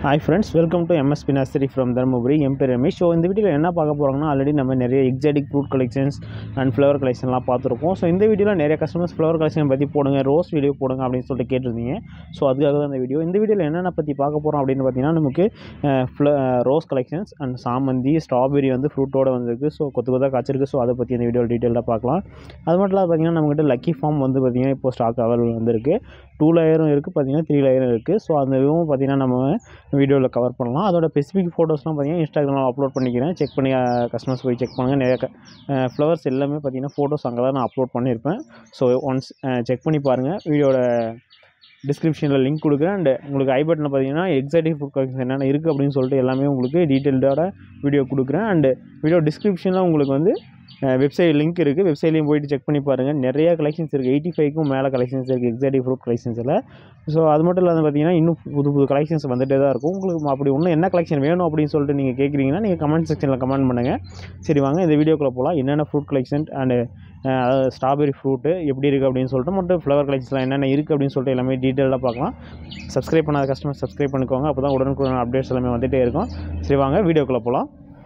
hi friends welcome to MSP nursery from Dharmapuri என் பேர் Ramesh so இந்த வீடியோவில் என்ன பார்க்க போகிறோம்னா ஆல்ரெடி நம்ம நிறைய exotic fruit collections and flower கலெக்ஷன்லாம் பார்த்துருக்கோம் ஸோ இந்த வீடியோவில் நிறைய கஸ்டமர்ஸ் ஃப்ளவர் கலெக்ஷன் பற்றி போடுங்க ரோஸ் வீடியோ போடுங்க அப்படின்னு சொல்லிட்டு கேட்டிருந்தீங்க ஸோ அதுக்காக தான் இந்த வீடியோ இந்த வீடியோவில் என்னென்ன பற்றி பார்க்க போகிறோம் அப்படின்னு பார்த்தீங்கன்னா நமக்கு ரோஸ் கலெக்ஷன்ஸ் அண்ட் சாமந்தி ஸ்ட்ராபெரி வந்து ஃப்ரூட்டோட வந்திருக்கு ஸோ கொத்து கொத்தாக காய்ச்சிருக்கு ஸோ அதை பற்றி இந்த வீடியோ டீட்டெயிலாக பார்க்கலாம் அது மட்டும் இல்லாமல் பார்த்தீங்கன்னா நம்மகிட்ட லக்கி ஃபார்ம் வந்து பார்த்திங்கன்னா இப்போ ஸ்டாக் அவைலபிள் வந்திருக்கு டூ லேயரும் இருக்குது பார்த்தீங்கன்னா த்ரீ லேயரும் இருக்குது ஸோ அந்த இதுவும் பார்த்திங்கன்னா நம்ம வீடியோவில் கவர் பண்ணலாம் அதோட ஸ்பெசிஃபிக் ஃபோட்டோஸ்லாம் பார்த்தீங்கன்னா இன்ஸ்டாகிராமில் அப்லோட் பண்ணிக்கிறேன் செக் பண்ணி கஸ்டமர்ஸ் போய் செக் பண்ணுங்கள் நிறைய ஃப்ளவர்ஸ் எல்லாமே பார்த்தீங்கன்னா ஃபோட்டோஸ் அங்கே தான் நான் அப்லோட் பண்ணியிருப்பேன் ஸோ ஒன்ஸ் செக் பண்ணி பாருங்கள் வீடியோட டிஸ்கிரிப்ஷனில் லிங்க் கொடுக்குறேன் அண்ட் உங்களுக்கு ஐ பட்டனில் பார்த்தீங்கன்னா எக்ஸாட்டிக் ஃபுட் கலெக்ஷன் என்னென்ன இருக்குது அப்படின்னு சொல்லிட்டு எல்லாமே உங்களுக்கு டீட்டெயில்டோட வீடியோ கொடுக்குறேன் அண்ட் வீடியோ டிஸ்கிரிப்ஷனில் உங்களுக்கு வந்து வெப்சைட் லிங்க் இருக்குது வெப்சைட்லேயும் போயிட்டு செக் பண்ணி பாருங்கள் நிறைய கலெக்ஷன்ஸ் இருக்குது எயிட்டி ஃபைவ்க்கும் மேலே கலெக்ஷன்ஸ் இருக்குது எக்ஸாட்டிக் ஃப்ரூட் கலெக்ஷன்ஸில் ஸோ அது மட்டும் இல்லாமல் பார்த்தீங்கன்னா இன்னும் புது புது கலெக்ஷன்ஸ் வந்துகிட்டே தான் இருக்கும் உங்களுக்கு அப்படி இன்னும் என்ன கலெக்ஷன் வேணும் அப்படின்னு சொல்லிட்டு நீங்கள் கேட்குறீங்கன்னா நீங்கள் கமெண்ட் செக்ஷனில் கமெண்ட் பண்ணுங்கள் சரி வாங்க இந்த வீடியோக்குள்ளே போகலாம் என்னென்ன ஃப்ரூட் கலெக்ஷன் அண்டு அதாவது ஸ்ட்ராபெரி ஃப்ரூட்டு எப்படி இருக்குது அப்படின்னு சொல்லிட்டு மட்டும் ஃப்ளவர் கலெக்ஷன்ஸ்லாம் என்னென்ன இருக்குது அப்படின்னு சொல்லிட்டு எல்லாமே டீட்டெயிலாக பார்க்கலாம் சப்ஸ்கிரைப் பண்ணாத கஸ்டமர் சப்ஸ்கிரைப் பண்ணிக்கோங்க அப்போ தான் உடனுக்குடன் அப்டேட்ஸ் எல்லாமே வந்துகிட்டே இருக்கும் சரி வாங்க வீடியோக்குள்ளே போகலாம்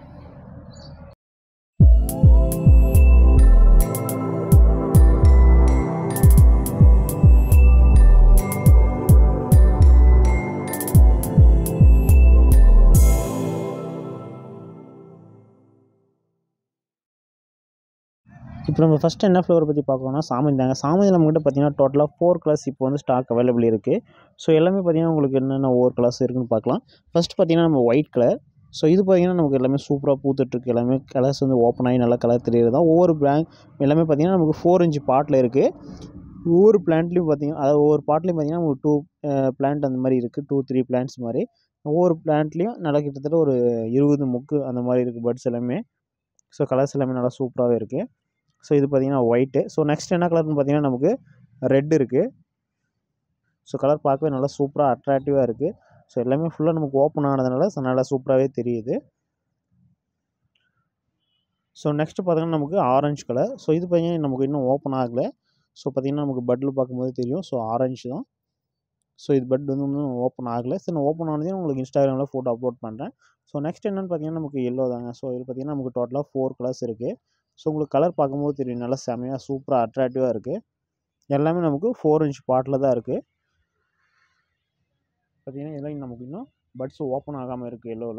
இப்போ நம்ம ஃபஸ்ட்டு என்ன ஃப்ளவர் பற்றி பார்க்கணும்னா சாமந்தி தாங்க சாமந்தி நம்மகிட்ட பார்த்தீங்கன்னா டோட்டலாக ஃபோர் கலர்ஸ் இப்போ வந்து ஸ்டாக் அவைலபிள் இருக்குது ஸோ எல்லாமே பார்த்தீங்கன்னா உங்களுக்கு என்னென்ன ஒவ்வொரு கலர்ஸ் இருக்குன்னு பார்க்கலாம் ஃபஸ்ட் பார்த்தீங்கன்னா நம்ம ஒயிட் கலர் ஸோ இது பார்த்திங்கன்னா நமக்கு எல்லாமே சூப்பராக பூத்துட்ருக்கு எல்லாமே கலர்ஸ் வந்து ஓப்பன் ஆகி நல்லா கலர் தெரியுது தான் ஒவ்வொரு பிளாங்க் எல்லாமே பார்த்திங்கன்னா நமக்கு ஃபோர் இன்ச் பாட்டில் இருக்குது ஒவ்வொரு பிளான்ட்லேயும் பார்த்திங்கன்னா அதாவது ஒவ்வொரு பாட்லேயும் பார்த்திங்கன்னா ஒரு டூ பிளான்ட் அந்த மாதிரி இருக்குது டூ த்ரீ பிளான்ட்ஸ் மாதிரி ஒவ்வொரு பிளான்ட்லேயும் நல்லா கிட்டத்தட்ட ஒரு இருபது முக்கு அந்த மாதிரி இருக்குது பட்ஸ் எல்லாமே ஸோ கலர்ஸ் எல்லாமே நல்லா சூப்பராகவே இருக்குது ஸோ இது பார்த்திங்கன்னா ஒயிட்டு ஸோ நெக்ஸ்ட் என்ன கலர்னு பார்த்திங்கன்னா நமக்கு ரெட் இருக்குது ஸோ கலர் பார்க்கவே நல்லா சூப்பராக அட்ராக்டிவாக இருக்குது ஸோ எல்லாமே ஃபுல்லாக நமக்கு ஓப்பன் ஆனதுனால ஸோ நல்லா சூப்பராகவே தெரியுது ஸோ நெக்ஸ்ட்டு பார்த்திங்கன்னா நமக்கு ஆரஞ்சு கலர் ஸோ இது பார்த்திங்கன்னா நமக்கு இன்னும் ஓப்பன் ஆகலை ஸோ பார்த்திங்கன்னா நமக்கு பட்டில் பார்க்கும்போது தெரியும் ஸோ ஆரஞ்சு தான் ஸோ இது பட் வந்து இன்னும் ஓப்பன் ஆகலை சரி நான் ஓப்பன் ஆனதையும் உங்களுக்கு இன்ஸ்டாகிராமில் ஃபோட்டோ அப்லோட் பண்ணுறேன் ஸோ நெக்ஸ்ட் என்னென்னு பார்த்தீங்கன்னா நமக்கு எல்லோ தாங்க ஸோ இது பார்த்திங்கன்னா நமக்கு டோட்டலாக ஃபோர் கலர்ஸ் இருக்குது ஸோ உங்களுக்கு கலர் பார்க்கும்போது தெரியும் நல்லா செமையாக சூப்பராக அட்ராக்டிவாக இருக்குது எல்லாமே நமக்கு ஃபோர் இன்ச் பாட்டில் தான் இருக்குது பார்த்திங்கன்னா இதெல்லாம் நமக்கு இன்னும் பட்ஸ் ஓப்பன் ஆகாமல் இருக்குது எல்லோவில்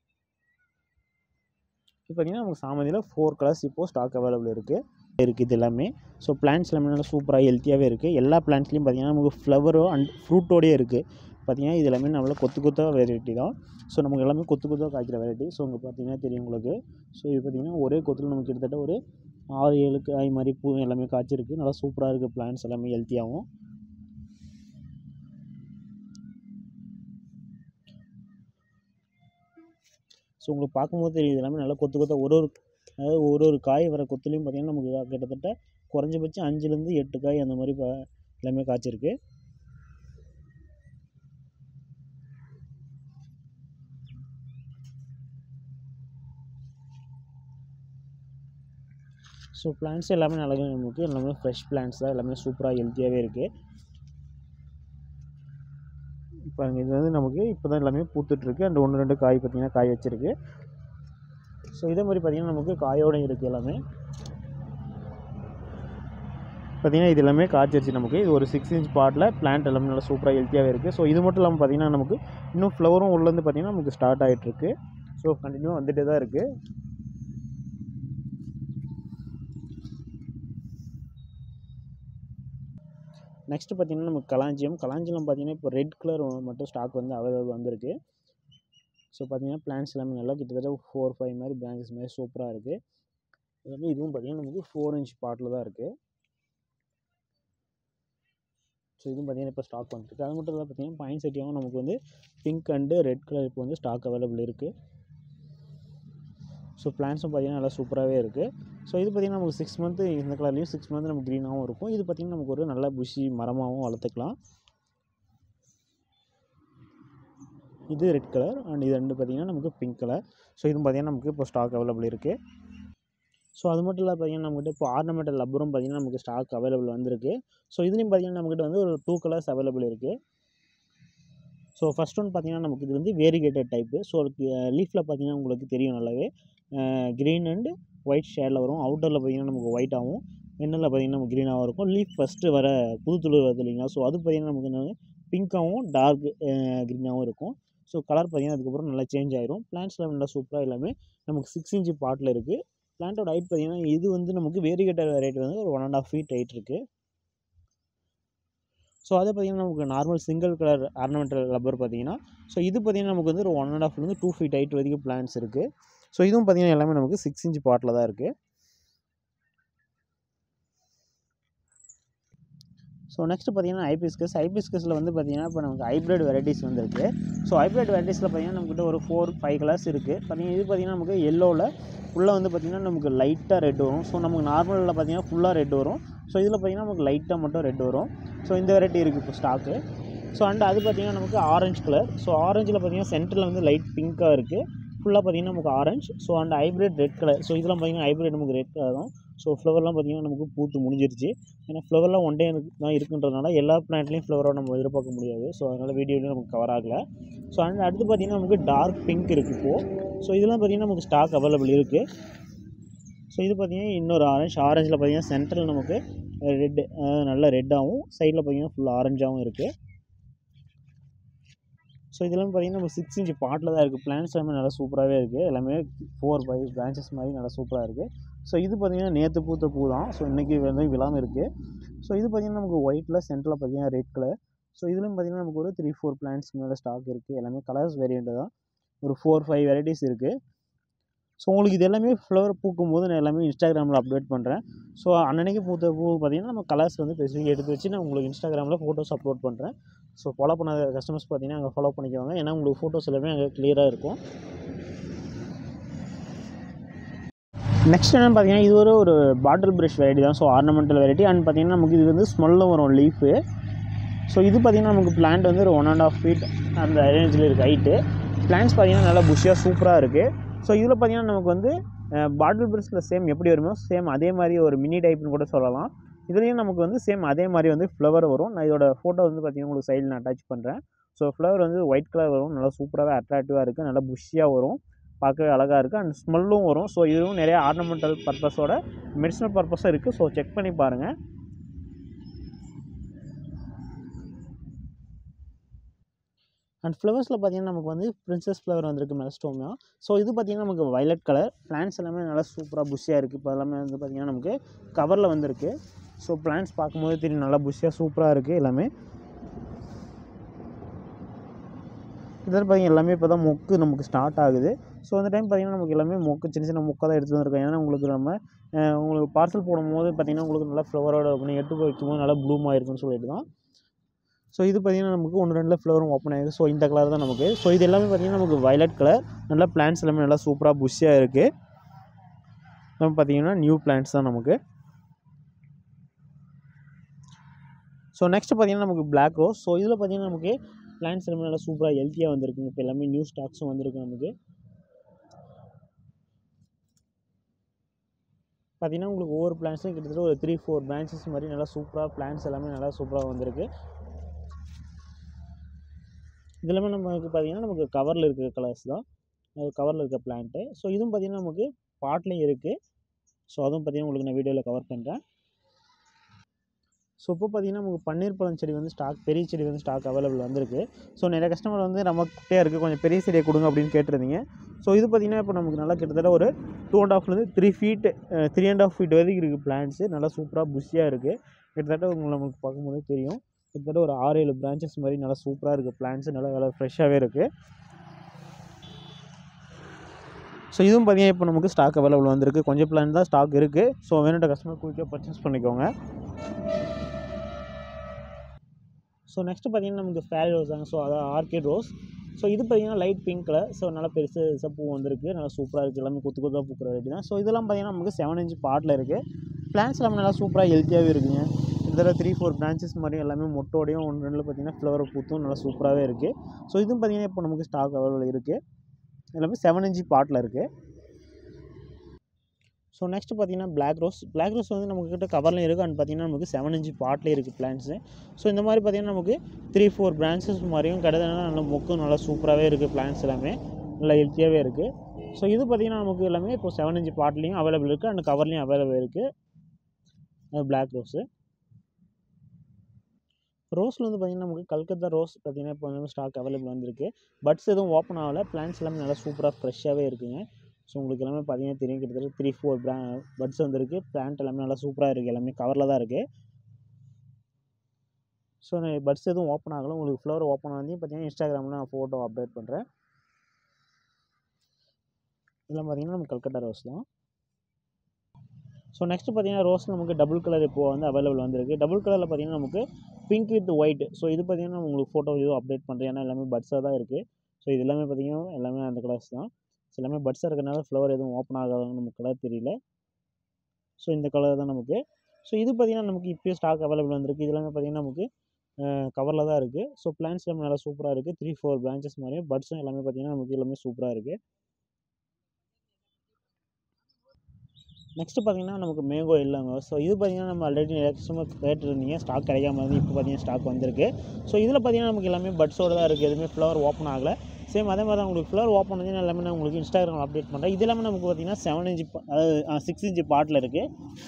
இப்போ பார்த்திங்கன்னா நமக்கு சாமந்தியில் ஃபோர் கலர்ஸ் இப்போது ஸ்டாக் அவைலபிள் இருக்குது இருக்குது இது எல்லாமே ஸோ பிளான்ட்ஸ் எல்லாமே நல்லா சூப்பராக ஹெல்த்தியாகவே இருக்குது எல்லா பிளான்ட்ஸ்லையும் பார்த்திங்கன்னா நமக்கு ஃப்ளவரோ அண்ட் ஃப்ரூட்டோடயே இருக்குது பார்த்திங்கன்னா இது எல்லாமே நம்மள கொத்து கொத்தாக வெரைட்டி தான் ஸோ நமக்கு எல்லாமே கொத்து கொத்தாக காய்க்கிற வெரைட்டி ஸோ இங்கே பார்த்திங்கன்னா தெரியும் உங்களுக்கு ஸோ இது பார்த்திங்கன்னா ஒரே கொத்தில் நமக்கு கிட்டத்தட்ட ஒரு ஆறு ஏழு காய் மாதிரி பூ எல்லாமே காய்ச்சிருக்கு நல்லா சூப்பராக இருக்குது பிளான்ட்ஸ் எல்லாமே ஹெல்த்தியாகவும் ஸோ உங்களுக்கு பார்க்கும்போது தெரியுது எல்லாமே நல்லா கொத்து கொத்தாக ஒரு ஒரு அதாவது ஒரு ஒரு காய் வர கொத்துலேயும் பார்த்திங்கன்னா நமக்கு கிட்டத்தட்ட குறைஞ்சபட்சம் அஞ்சுலேருந்து எட்டு காய் அந்த மாதிரி எல்லாமே காய்ச்சிருக்கு ஸோ பிளான்ட்ஸ் எல்லாமே நல்லா நமக்கு எல்லாமே ஃப்ரெஷ் பிளான்ட்ஸ் தான் எல்லாமே சூப்பராக ஹெல்த்தியாகவே இருக்குது இப்போ இது வந்து நமக்கு இப்போ தான் எல்லாமே பூத்துட்ருக்கு அண்ட் ஒன்று ரெண்டு காய் பார்த்திங்கன்னா காய் வச்சுருக்கு ஸோ இதே மாதிரி பார்த்திங்கன்னா நமக்கு காயோடு இருக்குது எல்லாமே பார்த்திங்கன்னா இது எல்லாமே காய்ச்சிருச்சு நமக்கு இது ஒரு சிக்ஸ் இன்ச் பாட்டில் பிளான்ட் எல்லாமே நல்லா சூப்பராக ஹெல்த்தியாகவே இருக்குது ஸோ இது மட்டும் இல்லாமல் பார்த்திங்கன்னா நமக்கு இன்னும் ஃப்ளவரும் உள்ளேருந்து பார்த்திங்கன்னா நமக்கு ஸ்டார்ட் ஆகிட்டுருக்கு ஸோ கண்டினியூ வந்துகிட்டே தான் இருக்குது நெக்ஸ்ட்டு பார்த்திங்கன்னா நமக்கு கலாஞ்சியம் கலாஞ்சியம் பார்த்திங்கன்னா இப்போ ரெட் கலர் மட்டும் ஸ்டாக் வந்து அவைலபிள் வந்திருக்கு ஸோ பார்த்திங்கன்னா பிளான்ஸ் எல்லாமே நல்லா கிட்டத்தட்ட ஃபோர் ஃபைவ் மாதிரி பிரான்ச்சஸ் மாதிரி சூப்பராக இருக்குது எல்லாமே இதுவும் பார்த்திங்கன்னா நமக்கு ஃபோர் இன்ச் பாட்டில் தான் இருக்குது ஸோ இதுவும் பார்த்திங்கன்னா இப்போ ஸ்டாக் வந்துருக்கு அது மட்டும் இல்லை பார்த்திங்கன்னா பாயிண்ட் செட்டியாகவும் நமக்கு வந்து பிங்க் அண்டு ரெட் கலர் இப்போ வந்து ஸ்டாக் அவைலபிள் இருக்குது ஸோ பிளான்ஸும் பார்த்திங்கன்னா நல்லா சூப்பராகவே இருக்குது ஸோ இது பார்த்திங்கன்னா நமக்கு சிக்ஸ் மந்த்து இந்த கலர்லேயும் சிக்ஸ் மந்த் நமக்கு க்ரீனாகவும் இருக்கும் இது பார்த்திங்கன்னா நமக்கு ஒரு நல்ல புஷி மரமாகவும் வளர்த்துக்கலாம் இது ரெட் கலர் அண்ட் இது ரெண்டு பார்த்திங்கன்னா நமக்கு பிங்க் கலர் ஸோ இதுவும் பார்த்திங்கன்னா நமக்கு இப்போ ஸ்டாக் அவைலபிள் இருக்குது ஸோ அது மட்டும் இல்லை பார்த்திங்கன்னா நம்மகிட்ட இப்போ ஆர்னமெண்டல் லப்பரும் பார்த்திங்கன்னா நமக்கு ஸ்டாக் அவைலபிள் வந்திருக்கு ஸோ இதுலேயும் பார்த்திங்கன்னா நம்மக்கிட்ட வந்து ஒரு டூ கலர்ஸ் அவைலபிள் இருக்குது ஸோ ஃபஸ்ட் ஒன் பார்த்தீங்கன்னா நமக்கு இது வந்து வேரிகேட்டட் டைப்பு ஸோ அதுக்கு லீஃபில் பார்த்தீங்கன்னா உங்களுக்கு தெரியும் நல்லாவே க்ரீன் அண்டு ஒயிட் ஷேடில் வரும் அவுட்டரில் பார்த்தீங்கன்னா நமக்கு ஒயிட்டாகவும் இன்னரில் பார்த்தீங்கன்னா நமக்கு க்ரீனாகவும் இருக்கும் லீஃப் ஃபஸ்ட்டு வர புது துளிர் வருது இல்லைங்களா ஸோ அது பார்த்தீங்கன்னா நமக்கு என்ன பிங்க்காகவும் டார்க் க்ரீனாகவும் இருக்கும் ஸோ கலர் பார்த்தீங்கன்னா அதுக்கப்புறம் நல்லா சேஞ்ச் ஆயிரும் பிளான்ட்ஸில் நல்லா சூப்பராக எல்லாமே நமக்கு சிக்ஸ் இன்ச்சு பாட்டில் இருக்குது பிளான்ட்டோட ஹைட் பார்த்தீங்கன்னா இது வந்து நமக்கு வேரிகேட்டட் வெரைட்டி வந்து ஒரு one and half feet height இருக்குது ஸோ அது பார்த்திங்கன்னா நமக்கு normal single colour ornamental rubber பார்த்தீங்கன்னா ஸோ இது பார்த்திங்கன்னா நமக்கு வந்து ஒரு ஒன் அண்ட் ஆஃப்லேருந்து டூ ஃபீட் ஹைட் வரைக்கும் பிளான்ஸ் இருக்குது ஸோ இதுவும் பார்த்திங்கன்னா எல்லாமே நமக்கு சிக்ஸ் இன்ச் பாட்டில் தான் இருக்குது ஸோ நெக்ஸ்ட் பார்த்தீங்கன்னா ஐபிஸ்கஸ் ஐபிஸ்கஸில் வந்து பார்த்தீங்கன்னா இப்போ நமக்கு ஹைப்ரிட் வெரைட்டிஸ் வந்துருக்கு ஸோ ஹைப்ரிட் வெரைட்டிஸில் பார்த்தீங்கன்னா நம்மக்கிட்ட ஒரு ஃபோர் ஃபைவ் கலர்ஸ் இருக்குது பார்த்தீங்கன்னா இது பார்த்தீங்கன்னா நமக்கு எல்லோவில் ஃபுல்லாக வந்து பார்த்திங்கன்னா நமக்கு லைட்டாக ரெட் வரும் ஸோ நமக்கு நார்மலில் பார்த்தீங்கன்னா ஃபுல்லாக ரெட் வரும் ஸோ இதில் பார்த்தீங்கன்னா நமக்கு லைட்டாக மட்டும் ரெட் வரும் ஸோ இந்த வெரைட்டி இருக்குது இப்போ ஸ்டாக்கு ஸோ அண்ட் அது பார்த்திங்கன்னா நமக்கு ஆரஞ்சு கலர் ஸோ ஆரஞ்சில் பார்த்தீங்கன்னா சென்டரில் வந்து லைட் பிங்க்காக இருக்குது ஃபுல்லாக பார்த்தீங்கன்னா நமக்கு orange so and hybrid red colour so இதெல்லாம் பார்த்தீங்கன்னா ஹைப்ரிட் நமக்கு ரெட் கலர் தான் ஸோ ஃப்ளவர்லாம் பார்த்திங்கன்னா நமக்கு பூத்து முடிஞ்சிருச்சு ஏன்னா ஃப்ளவர்லாம் ஒன் டே தான் இருக்குன்றதுனால எல்லா பிளான்ட்லேயும் ஃப்ளவராக நம்ம எதிர்பார்க்க முடியாது ஸோ அதனால் வீடியோலையும் நமக்கு கவர் ஆகலை ஸோ அண்ட் அடுத்து பார்த்திங்கன்னா நமக்கு டார்க் பிங்க் இருக்குது இப்போது ஸோ இதெல்லாம் பார்த்திங்கன்னா நமக்கு ஸ்டாக் அவைலபிள் இருக்குது ஸோ இது பார்த்திங்கன்னா இன்னொரு ஆரஞ்சு ஆரஞ்சில் பார்த்திங்கன்னா சென்டரில் நமக்கு ரெட்டு நல்லா ரெட்டாகவும் சைடில் பார்த்திங்கன்னா ஃபுல் ஆரஞ்சாகவும் இருக்குது ஸோ இதெல்லாம் பார்த்திங்கன்னா நம்ம சிக்ஸ் இன்ச் பாட்டில் தான் இருக்குது பிளான்ஸ் எல்லாமே நல்லா சூப்பராகவே இருக்குது எல்லாமே ஃபோர் ஃபைவ் பிரான்ச்சஸ் மாதிரி நல்லா சூப்பராக இருக்குது ஸோ இது பார்த்திங்கன்னா நேற்று பூத்த பூ தான் ஸோ இன்றைக்கி வந்து விழாமல் இருக்குது ஸோ இது பார்த்திங்கன்னா நமக்கு ஒயிட்டில் சென்டரில் பார்த்திங்கன்னா ரெட் கலர் ஸோ இதுலையும் பார்த்திங்கன்னா நமக்கு ஒரு த்ரீ ஃபோர் பிளான்ஸ் மேலே ஸ்டாக் இருக்குது எல்லாமே கலர்ஸ் வேரியண்ட்டு தான் ஒரு ஃபோர் ஃபைவ் வெரைட்டிஸ் இருக்குது ஸோ உங்களுக்கு இது எல்லாமே ஃப்ளவர் பூக்கும் போது நான் எல்லாமே இன்ஸ்டாகிராமில் அப்டேட் பண்ணுறேன் ஸோ அன்னன்னைக்கு பூத்த பூ பார்த்திங்கன்னா நம்ம கலர்ஸ் வந்து ஸ்பெசிஃபிக் எடுத்து வச்சு நான் உங்களுக்கு இன்ஸ்டாகிராமில் ஃபோட்டோஸ் அப்லோட் பண்ணுறேன் ஸோ ஃபாலோ பண்ணாத கஸ்டமர்ஸ் பார்த்தீங்கன்னா அங்கே ஃபாலோ பண்ணிக்கோங்க ஏன்னா உங்களுக்கு ஃபோட்டோஸ் எல்லாமே அங்கே கிளியராக இருக்கும் நெக்ஸ்ட் என்னென்னு பார்த்தீங்கன்னா இது ஒரு ஒரு பாட்டில் ப்ரஷ் வெரைட்டி தான் ஸோ ஆர்னமெண்டல் வெரைட்டி அண்ட் பார்த்தீங்கன்னா நமக்கு இது வந்து ஸ்மெல்லும் வரும் லீஃபு ஸோ இது பார்த்திங்கன்னா நமக்கு பிளான்ட் வந்து ஒரு ஒன் அண்ட் ஆஃப் ஃபீட் அந்த ரேஞ்சில் இருக்குது ஹைட்டு பிளான்ட்ஸ் பார்த்திங்கன்னா நல்லா புஷ்ஷாக சூப்பராக இருக்குது ஸோ இதில் பார்த்திங்கன்னா நமக்கு வந்து பாட்டில் ப்ரஷில் சேம் எப்படி வருமோ சேம் அதே மாதிரி ஒரு மினி டைப்னு கூட சொல்லலாம் இதுலேயும் நமக்கு வந்து சேம் அதே மாதிரி வந்து ஃப்ளவர் வரும் நான் இதோட ஃபோட்டோ வந்து பார்த்திங்கன்னா உங்களுக்கு சைடில் நான் அட்டாச் பண்ணுறேன் ஸோ ஃப்ளவர் வந்து ஒயிட் கலர் வரும் நல்லா சூப்பராகவே அட்ராக்டிவாக இருக்குது நல்லா புஷ்ஷியாக வரும் பார்க்கவே அழகாக இருக்குது அண்ட் ஸ்மெல்லும் வரும் ஸோ இதுவும் நிறைய ஆர்னமெண்டல் பர்பஸோட மெடிசனல் பர்பஸும் இருக்குது ஸோ செக் பண்ணி பாருங்கள் அண்ட் ஃப்ளவர்ஸில் பார்த்தீங்கன்னா நமக்கு வந்து பிரின்சஸ் ஃப்ளவர் வந்திருக்கு மெலஸ்டோமியா ஸோ இது பார்த்திங்கன்னா நமக்கு வயலட் கலர் பிளான்ஸ் எல்லாமே நல்லா சூப்பராக புஷ்ஷியாக இருக்குது இப்போ எல்லாமே வந்து பார்த்திங்கன்னா நமக்கு கவரில் வந்திருக்கு ஸோ பிளான்ஸ் பார்க்கும்போது தெரியும் நல்லா புஷ்ஷியாக சூப்பராக இருக்குது எல்லாமே இதில் பார்த்திங்க எல்லாமே இப்போ தான் மொக்கு நமக்கு ஸ்டார்ட் ஆகுது ஸோ அந்த டைம் பார்த்திங்கன்னா நமக்கு எல்லாமே மொக்கு சின்ன சின்ன மொக்கை தான் எடுத்து வந்திருக்கோம் ஏன்னா உங்களுக்கு நம்ம உங்களுக்கு பார்சல் போடும்போது பார்த்திங்கன்னா உங்களுக்கு நல்லா ஃப்ளவரோட பண்ணி எடுத்து போய் வைக்கும்போது நல்லா ப்ளூம் ஆயிருக்குன்னு சொல்லிட்டு தான் ஸோ இது பார்த்திங்கன்னா நமக்கு ஒன்று ரெண்டில் ஃப்ளவரும் ஓப்பன் ஆகிருக்கு ஸோ இந்த கலர் தான் நமக்கு ஸோ இது எல்லாமே பார்த்திங்கன்னா நமக்கு வயலட் கலர் நல்லா பிளான்ஸ் எல்லாமே நல்லா சூப்பராக புஷ்ஷியாக இருக்குது நம்ம பார்த்திங்கன்னா நியூ பிளான்ஸ் தான் நமக்கு ஸோ நெக்ஸ்ட் பார்த்திங்கன்னா நமக்கு பிளாக் ரோஸ் ஸோ இதில் பார்த்திங்கன்னா நமக்கு பிளான்ஸ் எல்லாமே நல்லா சூப்பராக ஹெல்த்தியாக வந்திருக்குங்க இப்போ எல்லாமே நியூ ஸ்டாக்ஸும் வந்திருக்கு நமக்கு பார்த்திங்கன்னா உங்களுக்கு ஒவ்வொரு பிளான்ஸும் கிட்டத்தட்ட ஒரு த்ரீ ஃபோர் பிரான்ச்சஸ் மாதிரி நல்லா சூப்பராக பிளான்ஸ் எல்லாமே நல்லா சூப்பராக வந்திருக்கு இது எல்லாமே நமக்கு பார்த்திங்கன்னா நமக்கு கவரில் இருக்கிற கலர்ஸ் தான் அது கவரில் இருக்க பிளான்ட்டு ஸோ இதுவும் பார்த்திங்கன்னா நமக்கு பாட்லேயும் இருக்குது ஸோ அதுவும் பார்த்திங்கன்னா உங்களுக்கு நான் வீடியோவில் கவர் பண்ணுறேன் ஸோ இப்போ பார்த்திங்கன்னா நமக்கு பன்னீர் பழம் செடி வந்து ஸ்டாக் பெரிய செடி வந்து ஸ்டாக் அவைலபிள் வந்திருக்கு ஸோ நிறைய கஸ்டமர் வந்து நம்ம குட்டையாக இருக்குது கொஞ்சம் பெரிய செடியை கொடுங்க அப்படின்னு கேட்டிருந்தீங்க ஸோ இது பார்த்திங்கன்னா இப்போ நமக்கு நல்லா கிட்டத்தட்ட ஒரு டூ அண்ட் ஹாஃப்லேருந்து three feet three and half feet வரைக்கும் இருக்குது பிளான்ட்ஸு நல்லா சூப்பராக புஷியாக இருக்குது கிட்டத்தட்ட உங்களுக்கு நமக்கு பார்க்கும்போது தெரியும் கிட்டத்தட்ட ஒரு ஆறு ஏழு பிரான்ச்சஸ் மாதிரி நல்லா சூப்பராக இருக்குது பிளான்ட்ஸு நல்லா நல்லா ஃப்ரெஷ்ஷாகவே இருக்குது ஸோ இதுவும் பார்த்தீங்கன்னா இப்போ நமக்கு ஸ்டாக் அவைலபிள் வந்திருக்கு கொஞ்சம் பிளான் தான் ஸ்டாக் இருக்குது ஸோ வேணுன்ற கஸ்டமர் குயிக்காக பர்ச்சேஸ் பண்ணிக்கோங்க ஸோ நெக்ஸ்ட் பார்த்தீங்கன்னா நமக்கு ஃபேரி ரோஸ் தாங்க ஸோ அதான் ஆர்கிட் ரோஸ் ஸோ இது பார்த்தீங்கன்னா லைட் பிங்க் கலர் ஸோ நல்லா பெருசு பெருசாக பூ வந்திருக்கு நல்லா சூப்பராக இருக்குது எல்லாமே கொத்து கொத்தாக பூக்கிற வெரைட்டி தான் ஸோ இதெல்லாம் பார்த்தீங்கன்னா நமக்கு செவன் இன்ச் பாட்டில் இருக்குது பிளான்ஸ் எல்லாமே நல்லா சூப்பராக ஹெல்த்தியாகவே இருக்குங்க இதில் த்ரீ ஃபோர் பிரான்ச்சஸ் மாதிரி எல்லாமே மொட்டோடையும் ஒன்று ரெண்டில் பார்த்தீங்கன்னா ஃப்ளவர் பூத்தும் நல்லா சூப்பராகவே இருக்குது ஸோ இதுவும் பார்த்தீங்கன்னா இப்போ நமக்கு ஸ்டாக் அவைலபிள் இருக்குது எல்லாமே செவன் இன்ச் பாட்டில் இருக்குது ஸோ நெக்ஸ்ட் பார்த்தீங்கன்னா பிளாக் ரோஸ் பிளாக் ரோஸ் வந்து நம்மக்கிட்ட கவர்லையும் இருக்குது அண்ட் பார்த்தீங்கன்னா நமக்கு செவன் இன்ச் பாட்லேயே இருக்குது பிளான்ஸு ஸோ இந்த மாதிரி பார்த்தீங்கன்னா நமக்கு த்ரீ ஃபோர் பிரான்ச்சஸ் மாதிரியும் கிடையாதுன்னா நல்லா மொக்கும் நல்லா சூப்பராகவே இருக்குது பிளான்ஸ் எல்லாமே நல்லா ஹெல்த்தியாகவே இருக்குது ஸோ இது பார்த்தீங்கன்னா நமக்கு எல்லாமே இப்போ செவன் இன்ச் பாட்லேயும் அவைலபிள் இருக்குது அண்ட் கவர்லேயும் அவைலபிள் இருக்குது அது பிளாக் ரோஸு ரோஸில் வந்து பார்த்திங்கன்னா நமக்கு கல்கத்தா ரோஸ் பார்த்திங்கன்னா இப்போ வந்து ஸ்டாக் அவைலபிள் வந்திருக்கு பட்ஸ் எதுவும் ஓப்பன் ஆகலை பிளான்ஸ் எல்லாமே நல்லா சூப்பராக ஃப்ரெஷ்ஷாகவே இருக்குங்க ஸோ உங்களுக்கு எல்லாமே பார்த்தீங்கன்னா தெரியும் கிட்டத்தட்ட த்ரீ ஃபோர் பிரா பட்ஸ் வந்திருக்கு பிளான்ட் எல்லாமே நல்லா சூப்பராக இருக்குது எல்லாமே கவரில் தான் இருக்குது ஸோ பட்ஸ் எதுவும் ஓப்பன் ஆகலை உங்களுக்கு ஃப்ளவர் ஓப்பன் ஆகி பார்த்தீங்கன்னா இன்ஸ்டாகிராமில் நான் ஃபோட்டோ அப்டேட் பண்ணுறேன் இதெல்லாம் பார்த்தீங்கன்னா நம்ம கல்கட்டா ரோஸ் தான் ஸோ நெக்ஸ்ட் பார்த்தீங்கன்னா ரோஸ் நமக்கு டபுள் கலர் இப்போ வந்து அவைலபிள் வந்திருக்கு டபுள் கலரில் பார்த்தீங்கன்னா நமக்கு பிங்க் வித் ஒயிட் ஸோ இது பார்த்தீங்கன்னா உங்களுக்கு ஃபோட்டோ இதுவும் அப்டேட் பண்ணுறேன் ஏன்னா எல்லாமே பட்ஸாக தான் இருக்குது ஸோ இது எல்லாமே பார்த்தீங்கன்னா எல்லாமே அந்த கலர்ஸ் தான் ஸோ எல்லாமே பட்ஸாக இருக்கிறனால ஃப்ளவர் எதுவும் ஓப்பன் ஆகாதவங்க நமக்கு கலர் தெரியல ஸோ இந்த கலர் தான் நமக்கு ஸோ இது பார்த்தீங்கன்னா நமக்கு இப்போயே ஸ்டாக் அவைலபிள் வந்திருக்கு இது எல்லாமே பார்த்தீங்கன்னா நமக்கு கவரில் தான் இருக்குது ஸோ பிளான்ஸ் எல்லாமே நல்லா சூப்பராக இருக்குது த்ரீ ஃபோர் பிரான்ச்சஸ் மாதிரியும் பட்ஸும் எல்லாமே பார்த்தீங்கன்னா நமக்கு எல்லாமே சூப்பராக இருக்குது நெக்ஸ்ட்டு பார்த்தீங்கன்னா நமக்கு மேங்கோ இல்லைங்க ஸோ இது பார்த்தீங்கன்னா நம்ம ஆல்ரெடி நிறைய கஸ்டமர் கேட்டுருந்தீங்க ஸ்டாக் கிடைக்காம இருந்து இப்போ பார்த்தீங்கன்னா ஸ்டாக் வந்திருக்கு ஸோ இதில் பார்த்தீங்கன்னா நமக்கு எல்லாமே பட்ஸோடு தான் இருக்குது எதுவுமே ஃப்ளவர் ஓப்பன் ஆகலை சேம் அதே மாதிரி தான் உங்களுக்கு ஃப்ளவர் ஓப்பன் வந்து எல்லாமே நான் உங்களுக்கு இன்ஸ்டாகிராம் அப்டேட் பண்ணுறேன் இது எல்லாமே நமக்கு பார்த்தீங்கன்னா செவன் இன்ச்சு அதாவது சிக்ஸ் இன்ச்சு பாட்டில் இருக்குது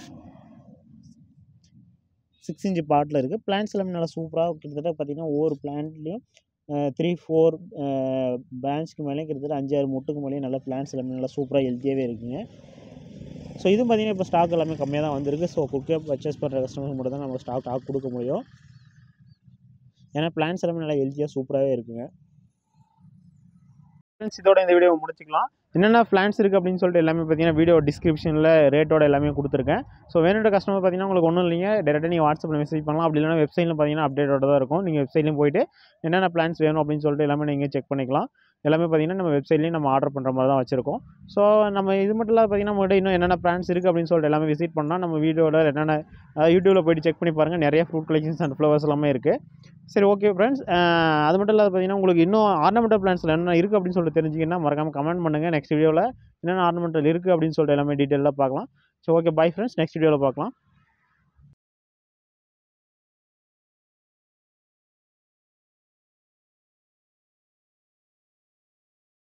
சிக்ஸ் இன்ச்சு பாட்டில் இருக்குது பிளான்ஸ் எல்லாமே நல்லா சூப்பராக கிட்டத்தட்ட பார்த்தீங்கன்னா ஒவ்வொரு பிளான்ட்லேயும் த்ரீ ஃபோர் பிரான்ச்சுக்கு மேலேயும் கிட்டத்தட்ட அஞ்சாறு முட்டுக்கு மேலேயும் நல்லா பிளான்ஸ் எல்லாமே நல்லா சூப்பராக ஹெல்த்தியாகவே இருக்குங்க ஸோ இது பார்த்திங்கன்னா இப்போ ஸ்டாக் எல்லாமே கம்மியாக தான் வந்திருக்கு ஸோ குக்கே பர்ச்சேஸ் பண்ணுற கஸ்டமர்ஸ் மட்டும் தான் நம்ம ஸ்டாக் ஸ்டாக் கொடுக்க முடியும் ஏன்னா பிளான்ஸ் எல்லாமே நல்லா ஹெல்த்தியாக சூப்பராகவே இருக்குங்க ஃப்ரெண்ட்ஸ் இதோட இந்த வீடியோ முடிச்சிக்கலாம் என்னென்ன பிளான்ஸ் இருக்குது அப்படின்னு சொல்லிட்டு எல்லாமே பார்த்தீங்கன்னா வீடியோ டிஸ்கிரிப்ஷனில் ரேட்டோட எல்லாமே கொடுத்துருக்கேன் ஸோ வேணுன்ற கஸ்டமர் பார்த்தீங்கன்னா உங்களுக்கு ஒன்றும் இல்லைங்க டேரெக்டாக நீங்கள் வாட்ஸ்அப்பில் மெசேஜ் பண்ணலாம் அப்படி இல்லைனா வெப்சைட்டில் பார்த்தீங்கன்னா அப்டேட்டோட தான் இருக்கும் நீங்கள் வெப்சைட்லையும் போயிட்டு என்னென்ன பிளான்ஸ் வேணும் அப்படின்னு சொல்லிட்டு எல்லாமே நீங்கள் செக் பண்ணிக்கலாம் எல்லாமே பார்த்தீங்கன்னா நம்ம வெப்சைட்லேயும் நம்ம ஆர்டர் பண்ணுற மாதிரி தான் வச்சிருக்கோம் ஸோ நம்ம இது மட்டும் இல்லாத பார்த்தீங்கன்னா நம்மகிட்ட இன்னும் என்னென்ன பிளான்ஸ் இருக்குது அப்படின்னு சொல்லிட்டு எல்லாமே விசிட் பண்ணால் நம்ம வீடியோவில் என்னென்ன யூடியூப்பில் போயிட்டு செக் பண்ணி பாருங்கள் நிறைய ஃப்ரூட் கலெக்ஷன்ஸ் அண்ட் ஃப்ளவர்ஸ் எல்லாமே இருக்குது சரி ஓகே ஃப்ரெண்ட்ஸ் அது மட்டும் இல்லாத பார்த்தீங்கன்னா உங்களுக்கு இன்னும் ஆர்னமெண்டல் பிளான்ஸில் என்ன இருக்குது அப்படின்னு சொல்லிட்டு தெரிஞ்சிங்கன்னா மறக்காமல் கமெண்ட் பண்ணுங்கள் நெக்ஸ்ட் வீடியோவில் என்னென்ன ஆர்னமெண்டல் இருக்குது அப்படின்னு சொல்லிட்டு எல்லாமே டீட்டெயிலாக பார்க்கலாம் so okay bye friends next வீடியோவில் பார்க்கலாம்